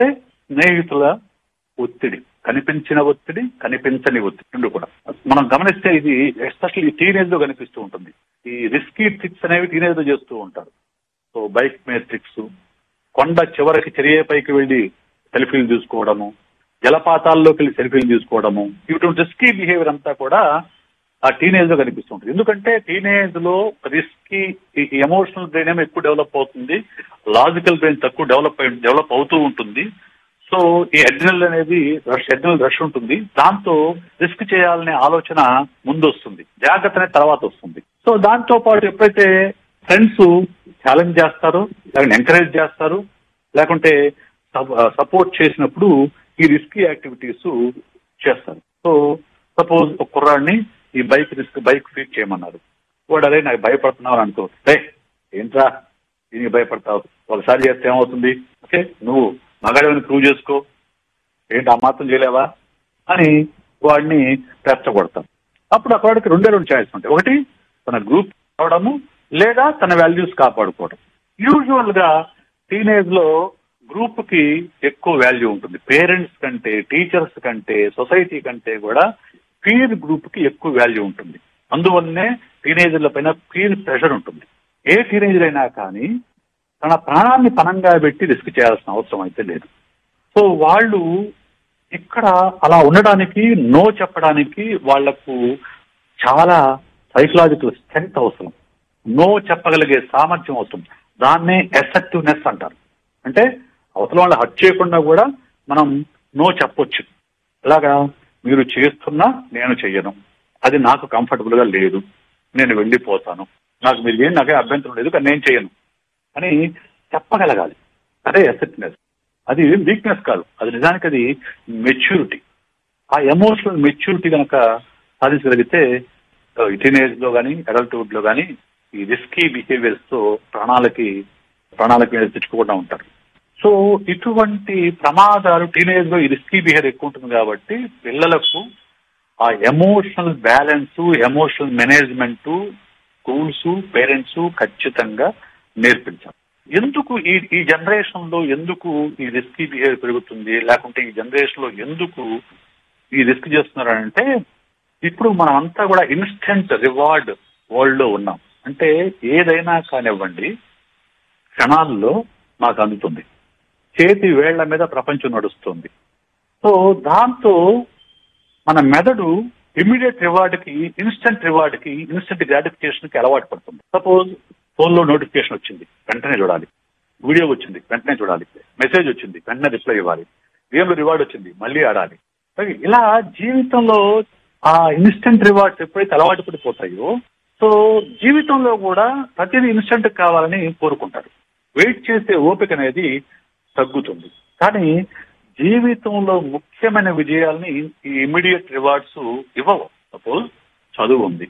అంటే స్నేహితుల ఒత్తిడి కనిపించిన ఒత్తిడి కనిపించని ఒత్తిడి రెండు కూడా మనం గమనిస్తే ఇది ఎస్పెషల్లీ టీనేజ్ లో కనిపిస్తూ ఉంటుంది ఈ రిస్కీ ట్రిక్స్ అనేవి టీనేజ్ లో చేస్తూ ఉంటారు సో బైక్ మీద ట్రిక్స్ కొండ చివరికి చెరియ పైకి వెళ్లి సెల్ఫీలు తీసుకోవడము జలపాతాల్లోకి వెళ్ళి సెల్ఫీలు తీసుకోవడము ఇటువంటి రిస్కీ బిహేవియర్ అంతా కూడా ఆ టీనేజ్ లో కనిపిస్తుంటుంది ఎందుకంటే టీనేజ్ లో రిస్కీ ఎమోషనల్ బ్రెయిన్ ఏమో ఎక్కువ డెవలప్ అవుతుంది లాజికల్ బ్రెయిన్ తక్కువ డెవలప్ డెవలప్ అవుతూ ఉంటుంది సో ఈ అడ్రినల్ అనేది రష్ అడ్రినల్ రష్ ఉంటుంది దాంతో రిస్క్ చేయాలనే ఆలోచన ముందు వస్తుంది జాగ్రత్త అనేది తర్వాత వస్తుంది సో దాంతో పాటు ఎప్పుడైతే ఫ్రెండ్స్ ఛాలెంజ్ చేస్తారో లేకుంటే ఎంకరేజ్ చేస్తారు లేకుంటే సపోర్ట్ చేసినప్పుడు ఈ రిస్కీ యాక్టివిటీస్ చేస్తారు సో సపోజ్ ఒక కుర్రాడిని ఈ బైక్ రిస్క్ బైక్ ఫీట్ చేయమన్నారు వాడు అదే నాకు భయపడుతున్నావు అని అనుకో రే ఏంట్రా దీనికి భయపడతావు ఒకసారి చేస్తే ఏమవుతుంది ఓకే నువ్వు మగాడేమని ప్రూవ్ చేసుకో ఏంటి ఆ మాత్రం చేయలేవా అని వాడిని రెచ్చగొడతాం అప్పుడు ఆ వాడికి రెండే రెండు ఛాయిస్ ఉంటాయి ఒకటి తన గ్రూప్ అవడము లేదా తన వాల్యూస్ కాపాడుకోవడం యూజువల్ గా టీనేజ్ లో గ్రూప్ కి ఎక్కువ వాల్యూ ఉంటుంది పేరెంట్స్ కంటే టీచర్స్ కంటే సొసైటీ కంటే కూడా పీర్ గ్రూప్ కి ఎక్కువ వాల్యూ ఉంటుంది అందువల్లనే టీనేజర్ల పైన పీర్ ప్రెషర్ ఉంటుంది ఏ టీనేజర్ అయినా కానీ తన ప్రాణాన్ని పనంగా పెట్టి రిస్క్ చేయాల్సిన అవసరం అయితే లేదు సో వాళ్ళు ఇక్కడ అలా ఉండడానికి నో చెప్పడానికి వాళ్లకు చాలా సైకలాజికల్ స్ట్రెంగ్త్ అవసరం నో చెప్పగలిగే సామర్థ్యం అవసరం దాన్నే ఎఫెక్టివ్నెస్ అంటారు అంటే అవతల వాళ్ళు హట్ చేయకుండా కూడా మనం నో చెప్పొచ్చు ఇలాగా మీరు చేస్తున్నా నేను చెయ్యను అది నాకు కంఫర్టబుల్ గా లేదు నేను వెళ్ళిపోతాను నాకు మీరు ఏం నాకే అభ్యంతరం లేదు కానీ నేను చేయను అని చెప్పగలగాలి అదే ఎఫెక్ట్నెస్ అది వీక్నెస్ కాదు అది నిజానికి అది మెచ్యూరిటీ ఆ ఎమోషనల్ మెచ్యూరిటీ కనుక సాధించగలిగితే టీనేజ్ లో కానీ అడల్ట్హుడ్ లో కానీ ఈ రిస్కీ బిహేవియర్స్ తో ప్రాణాలకి ప్రాణాలకి మీద తెచ్చుకోకుండా ఉంటారు సో ఇటువంటి ప్రమాదాలు టీనేజ్ లో ఈ రిస్కీ బిహేవియర్ ఎక్కువ ఉంటుంది కాబట్టి పిల్లలకు ఆ emotional balance emotional management schools parents ఖచ్చితంగా నేర్పించాలి ఎందుకు ఈ ఈ జనరేషన్ లో ఎందుకు ఈ రిస్కీ బిహేవియర్ పెరుగుతుంది లేకుంటే ఈ జనరేషన్ లో ఎందుకు ఈ రిస్క్ చేస్తున్నారంటే ఇప్పుడు మనం అంతా కూడా ఇన్స్టెంట్ రివార్డ్ వరల్డ్ లో ఉన్నాం అంటే ఏదైనా కానివ్వండి క్షణాల్లో మాకు అందుతుంది చేతి వేళ్ల మీద ప్రపంచం నడుస్తుంది సో దాంతో మన మెదడు ఇమీడియట్ రివార్డ్ కి ఇన్స్టెంట్ రివార్డ్ కి ఇన్స్టెంట్ గ్రాటిఫికేషన్ కి అలవాటు పడుతుంది సపోజ్ ఫోన్ లో నోటిఫికేషన్ వచ్చింది వెంటనే చూడాలి వీడియో వచ్చింది వెంటనే చూడాలి మెసేజ్ వచ్చింది వెంటనే రిప్లై ఇవ్వాలి గేమ్ లో రివార్డ్ వచ్చింది మళ్ళీ ఆడాలి ఇలా జీవితంలో ఆ ఇన్స్టెంట్ రివార్డ్స్ ఎప్పుడైతే అలవాటు పడిపోతాయో సో జీవితంలో కూడా ప్రతిదీ ఇన్స్టెంట్ కావాలని కోరుకుంటారు వెయిట్ చేసే ఓపిక అనేది తగ్గుతుంది కానీ జీవితంలో ముఖ్యమైన విజయాల్ని ఈ ఇమీడియట్ రివార్డ్స్ ఇవ్వవు సపోజ్ చదువు ఉంది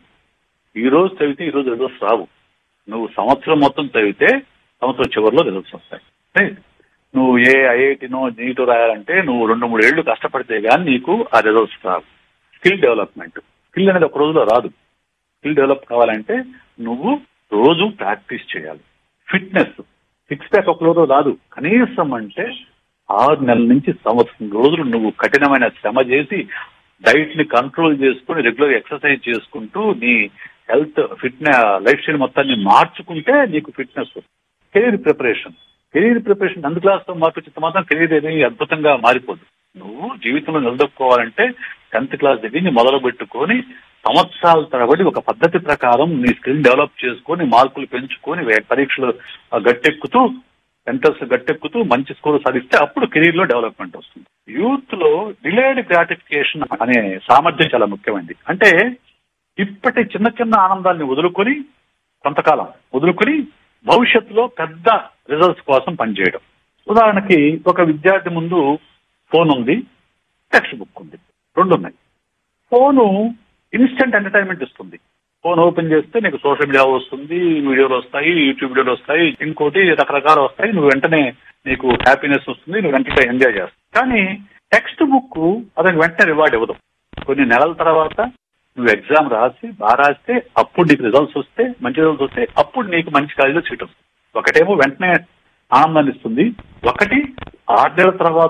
ఈ రోజు చదివితే ఈ రోజు రిజల్ట్స్ రావు నువ్వు సంవత్సరం మొత్తం చదివితే సంవత్సరం చివరిలో రిజల్ట్స్ వస్తాయి నువ్వు ఏ ఐఐటినో నీటో రాయాలంటే నువ్వు రెండు మూడు ఏళ్లు కష్టపడితే గానీ నీకు ఆ రిజల్ట్స్ రావు స్కిల్ డెవలప్మెంట్ స్కిల్ అనేది ఒక రోజులో రాదు స్కిల్ డెవలప్ కావాలంటే నువ్వు రోజు ప్రాక్టీస్ చేయాలి ఫిట్నెస్ సిక్స్ ప్యాక్ ఒక రోజు రాదు కనీసం అంటే ఆరు నెలల నుంచి సంవత్సరం రోజులు నువ్వు కఠినమైన శ్రమ చేసి డైట్ ని కంట్రోల్ చేసుకుని రెగ్యులర్ ఎక్సర్సైజ్ చేసుకుంటూ నీ హెల్త్ ఫిట్నెస్ లైఫ్ స్టైల్ మొత్తాన్ని మార్చుకుంటే నీకు fitness career preparation career preparation tenth class తో మార్పించినంత మాత్రం కెరీర్ అనేది అద్భుతంగా మారిపోదు నువ్వు జీవితంలో నిలదొక్కుకోవాలంటే టెన్త్ క్లాస్ దగ్గర మొదలు పెట్టుకొని సంవత్సరాల తరబడి ఒక పద్ధతి ప్రకారం నీ స్కిల్ డెవలప్ చేసుకొని మార్కులు పెంచుకొని పరీక్షలు గట్టెక్కుతూ సెంటర్స్ గట్టెక్కుతూ మంచి స్కోర్ సాధిస్తే అప్పుడు కెరీర్ లో డెవలప్మెంట్ వస్తుంది యూత్ లో డిలేడ్ గ్రాటిఫికేషన్ అనే సామర్థ్యం చాలా ముఖ్యమైనది అంటే ఇప్పటి చిన్న చిన్న ఆనందాన్ని వదులుకొని కొంతకాలం వదులుకొని భవిష్యత్తులో పెద్ద రిజల్ట్స్ కోసం పనిచేయడం ఉదాహరణకి ఒక విద్యార్థి ముందు ఫోన్ ఉంది టెక్స్ట్ బుక్ ఉంది రెండు ఉన్నాయి ఫోను ఇన్స్టెంట్ ఎంటర్టైన్మెంట్ ఇస్తుంది ఫోన్ ఓపెన్ చేస్తే నీకు సోషల్ మీడియా వస్తుంది వీడియోలు వస్తాయి యూట్యూబ్ వీడియోలు వస్తాయి ఇంకోటి రకరకాలు వస్తాయి నువ్వు వెంటనే నీకు హ్యాపీనెస్ వస్తుంది నువ్వు వెంటనే ఎంజాయ్ చేస్తావు కానీ టెక్స్ట్ బుక్ అతనికి వెంటనే రివార్డ్ ఇవ్వదు కొన్ని నెలల తర్వాత నువ్వు ఎగ్జామ్ రాసి బాగా రాస్తే అప్పుడు నీకు రిజల్ట్స్ వస్తే మంచి రిజల్ట్స్ వస్తే అప్పుడు నీకు మంచి కాలేజీలో సీట్ వస్తుంది ఒకటేమో వెంటనే ఆనందాన్ని ఇస్తుంది ఒకటి ఆరు నెలల తర్వాత